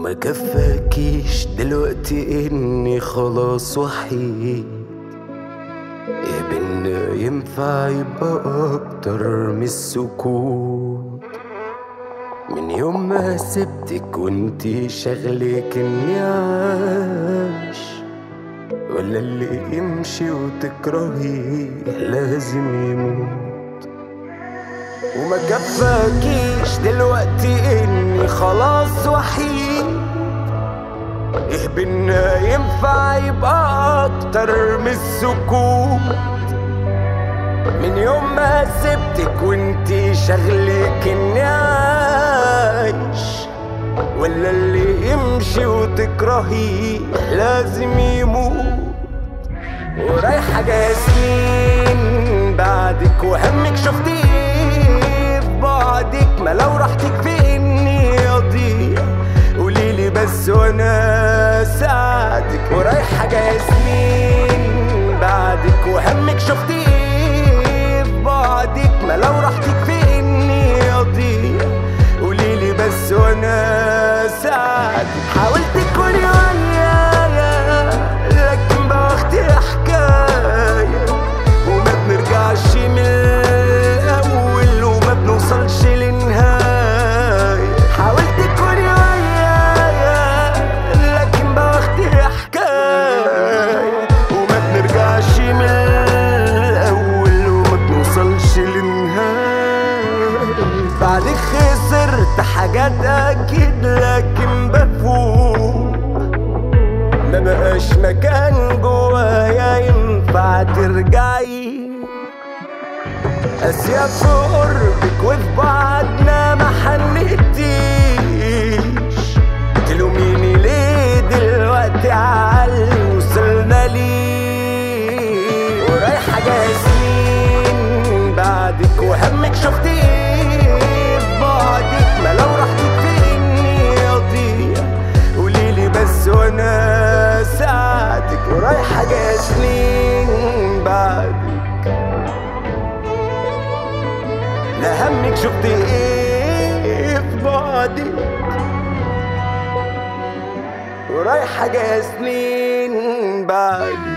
وما كفاكيش دلوقتي اني خلاص وحيد يا بينا ينفع يبقى اكتر من السكوت من يوم ما سبتك وانتي شغلك اني عاش ولا اللي يمشي وتكرهيه لازم يموت وما كفاكيش دلوقتي اني خلاص وحيد ايه بينا ينفع يبقى اكتر من السكوت من يوم ما سبتك وانتي شغلك اني عايش ولا اللي يمشي وتكرهيه لازم يموت ورايحة جاية سنين بعدك وهمك شفت ايه في بعدك ما لو راحتك في اني اضيع قوليلي بس وانا ساعدك ورايحة جاية سنين بعدك وهمك شفت ايه في بعدك ما لو راحتك في اني اضيع قوليلي بس وانا ساعدك حاولت تكوني ويايا لكن بوقتي حكاية وما بنرجعش من الأول وما بنوصلش للنهاية حاولت تكوني ويايا لكن بوقتي حكاية وما بنرجعش من الأول وما بنوصلش للنهاية بعدك خسرت حاجات أكيد لكن بفوق ما بقاش مكان جوايا ينفع ترجعي أسيا في قربك وفي بعدنا ما حنتيش تلوميني ليه دلوقتي عاللي وصلنا ليه ورايحة جاية سنين بعدك وهمك شفت ايه في بعدك ما لو رحتك في اني اضيع قوليلي بس وانا ساعدك ورايحة جاية سنين بعدك لا همك شفت ايه في بعدك ورايحة جاية سنين بعدك